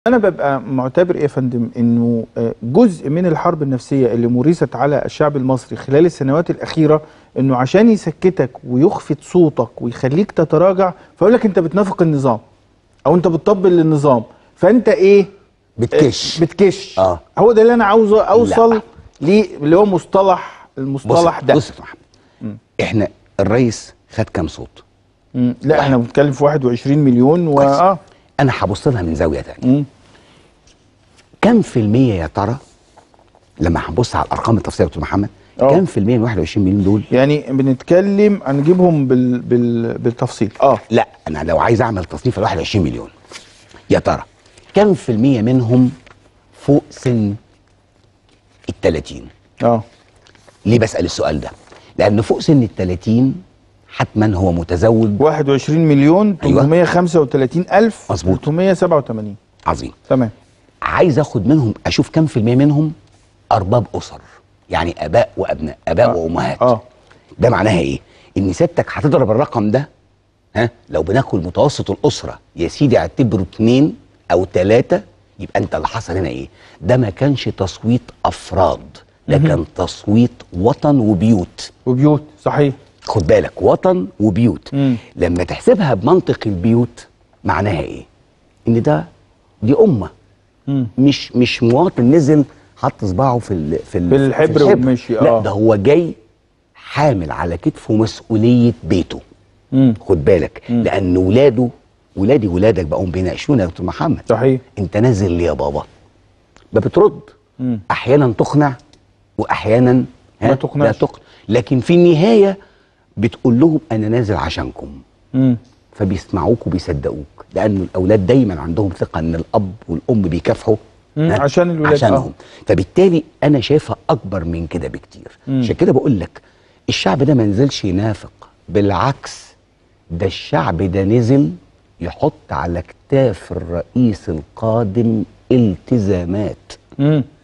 انا ببقى معتبر ايه يا فندم انه آه، جزء من الحرب النفسيه اللي مورست على الشعب المصري خلال السنوات الاخيره انه عشان يسكتك ويخفت صوتك ويخليك تتراجع فيقول لك انت بتنافق النظام او انت بتطبل للنظام فانت ايه بتكش آه، بتكش آه. هو ده اللي انا عاوز اوصل ليه اللي هو مصطلح المصطلح بص ده بص يا محمد احنا الرئيس خد كام صوت مم. لا احنا بنتكلم في 21 مليون و كويس. اه انا هبص لها من زاويه تانية مم. كم في المية يا ترى لما هنبص على الارقام التفصيليه يا دكتور محمد آه. كم في المية من 21 مليون دول يعني بنتكلم هنجيبهم بال... بال... بالتفصيل اه لا انا لو عايز اعمل تصنيف ال 21 مليون يا ترى كم في المية منهم فوق سن ال 30 اه ليه بسال السؤال ده لان فوق سن ال 30 حتما هو متزوج 21 مليون أيوة. 835 الف مظبوط. 387 عظيم تمام عايز اخد منهم اشوف كم في المية منهم ارباب اسر يعني اباء وابناء اباء آه. وامهات اه ده معناها ايه ان سيادتك هتضرب الرقم ده ها لو بناكل متوسط الاسره يا سيدي اعتبره اتنين او تلاته يبقى انت اللي حصل هنا ايه ده ما كانش تصويت افراد ده كان تصويت وطن وبيوت وبيوت صحيح خد بالك وطن وبيوت مم. لما تحسبها بمنطق البيوت معناها ايه ان ده دي امه مم. مش مش مواطن نزل حط صباعه في ال في, ال في الحبر ومشي، لا آه. ده هو جاي حامل على كتفه مسؤوليه بيته مم. خد بالك لان ولاده ولادي ولادك بقوا بيناقشونا يا دكتور محمد صحيح انت نازل ليه يا بابا ما بترد مم. احيانا تقنع واحيانا ها، ما تقنعش. لا تقنع لكن في النهايه بتقول لهم انا نازل عشانكم مم. فبيسمعوك وبيصدقوك لان الاولاد دايما عندهم ثقه ان الاب والام بيكافحوا مم، ها، عشان الولاد، عشانهم فبالتالي انا شايفها اكبر من كده بكتير مم. عشان كده بقول لك الشعب ده ما نزلش ينافق بالعكس ده الشعب ده نزل يحط على كتاف الرئيس القادم التزامات مم.